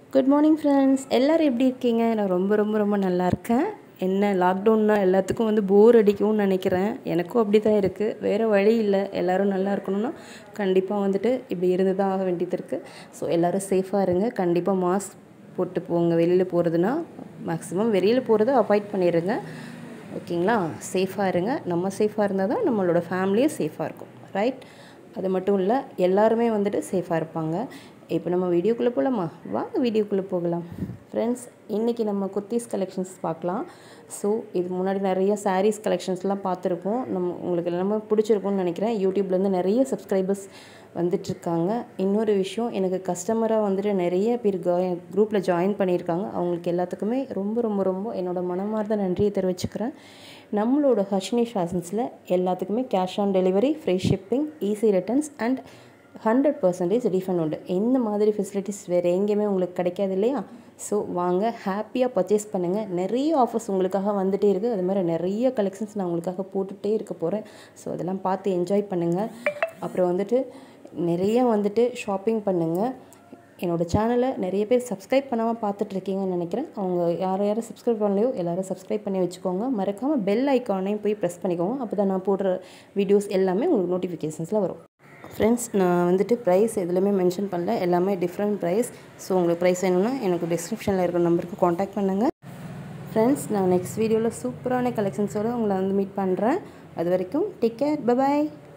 good morning friends எல்லோரும் எப்படி இருக்கீங்க நான் ரொம்ப ரொம்ப ரொம்ப நல்லா இருக்கேன் என்ன லாக்டவுன்னா எல்லாத்துக்கும் வந்து போர் அடிக்கும்னு நினைக்கிறேன் எனக்கும் அப்படி தான் இருக்குது வேறு வழி இல்லை எல்லோரும் நல்லா இருக்கணும்னா கண்டிப்பாக வந்துட்டு இப்படி இருந்து தான் ஆக வேண்டியது இருக்குது ஸோ எல்லோரும் சேஃபாக இருங்க கண்டிப்பாக மாஸ்க் போட்டு போங்க வெளியில் போகிறதுனா மேக்ஸிமம் வெளியில் போகிறத அவாய்ட் பண்ணிடுங்க ஓகேங்களா சேஃபாக இருங்க நம்ம சேஃபாக இருந்தால் தான் நம்மளோட ஃபேமிலியும் சேஃபாக இருக்கும் ரைட் அது மட்டும் இல்லை எல்லாருமே வந்துட்டு சேஃபாக இருப்பாங்க இப்போ நம்ம வீடியோக்குள்ளே போகலாமா வாங்க வீடியோக்குள்ளே போகலாம் ஃப்ரெண்ட்ஸ் இன்றைக்கி நம்ம குர்த்திஸ் கலெக்ஷன்ஸ் பார்க்கலாம் ஸோ இது முன்னாடி நிறைய சாரீஸ் கலெக்ஷன்ஸ்லாம் பார்த்துருப்போம் நம்ம உங்களுக்கு எல்லாமே பிடிச்சிருக்கும்னு நினைக்கிறேன் யூடியூப்லேருந்து நிறைய சப்ஸ்கிரைபர்ஸ் வந்துட்டுருக்காங்க இன்னொரு விஷயம் எனக்கு கஸ்டமராக வந்துட்டு நிறைய பேர் குரூப்பில் ஜாயின் பண்ணியிருக்காங்க அவங்களுக்கு எல்லாத்துக்குமே ரொம்ப ரொம்ப ரொம்ப என்னோட மனமார்ந்த நன்றியை தெரிவிச்சுக்கிறேன் நம்மளோட ஹர்ஷினி ஃபேஷன்ஸில் எல்லாத்துக்குமே cash on delivery free shipping easy returns and hundred percentage refund உண்டு இந்த மாதிரி ஃபெசிலிட்டிஸ் வேறு எங்கேயுமே உங்களுக்கு கிடைக்காது இல்லையா ஸோ வாங்க ஹாப்பியாக பர்ச்சேஸ் பண்ணுங்கள் நிறைய ஆஃபர்ஸ் உங்களுக்காக வந்துகிட்டே இருக்குது அது மாதிரி நிறைய கலெக்ஷன்ஸ் நான் உங்களுக்காக போட்டுகிட்டே இருக்க போகிறேன் ஸோ அதெல்லாம் பார்த்து என்ஜாய் பண்ணுங்கள் அப்புறம் வந்துட்டு நிறைய வந்துட்டு ஷாப்பிங் பண்ணுங்கள் என்னோடய சேனலை நிறைய பேர் சப்ஸ்கிரைப் பண்ணாமல் பார்த்துட்ருக்கீங்கன்னு நினைக்கிறேன் அவங்க யார் யாரும் சப்ஸ்கிரைப் பண்ணலையோ எல்லோரும் சப்ஸ்கிரைப் பண்ணி வச்சுக்கோங்க மறக்காமல் பெல் ஐக்கானையும் போய் ப்ரெஸ் பண்ணிக்கோங்க அப்போ தான் நான் போடுற வீடியோஸ் எல்லாமே உங்களுக்கு நோட்டிஃபிகேஷன்ஸில் வரும் ஃப்ரெண்ட்ஸ் நான் வந்துட்டு ப்ரைஸ் எதுலையுமே மென்ஷன் பண்ணல எல்லாமே டிஃப்ரெண்ட் ப்ரைஸ் ஸோ உங்களுக்கு ப்ரைஸ் வேணும்னா எனக்கு டிஸ்கிரிப்ஷனில் இருக்கிற நம்பருக்கு காண்டாக்ட் பண்ணுங்கள் ஃப்ரெண்ட்ஸ் நான் நெக்ஸ்ட் வீடியோவில் சூப்பரான கலெக்ஷன்ஸோடு உங்களை வந்து மீட் பண்ணுறேன் அது வரைக்கும் டேக் கேர் பபாய்